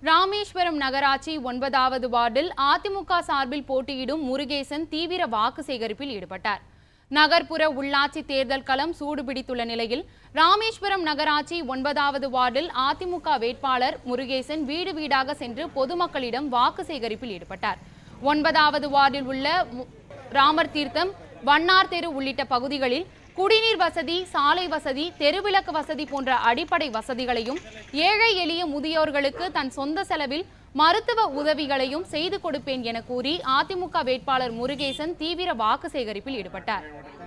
ராமேஸ்வரம் நகராட்சி ஒன்பதாவது வார்டில் அதிமுக சார்பில் போட்டியிடும் முருகேசன் தீவிர வாக்கு சேகரிப்பில் ஈடுபட்டார் நகர்ப்புற உள்ளாட்சி தேர்தல் களம் சூடுபிடித்துள்ள நிலையில் ராமேஸ்வரம் நகராட்சி ஒன்பதாவது வார்டில் அதிமுக வேட்பாளர் முருகேசன் வீடு வீடாக சென்று பொதுமக்களிடம் வாக்கு சேகரிப்பில் ஈடுபட்டார் ஒன்பதாவது வார்டில் உள்ள மு- ராமர் தீர்த்தம் வண்ணார் தெரு உள்ளிட்ட பகுதிகளில் குடிநீர் வசதி சாலை வசதி தெருவிளக்கு வசதி போன்ற அடிப்படை வசதிகளையும் ஏழை எளிய முதியோர்களுக்கு தன் சொந்த செலவில் மருத்துவ உதவிகளையும் செய்து கொடுப்பேன் என கூறி அதிமுக வேட்பாளர் முருகேசன் தீவிர வாக்கு சேகரிப்பில் ஈடுபட்டார்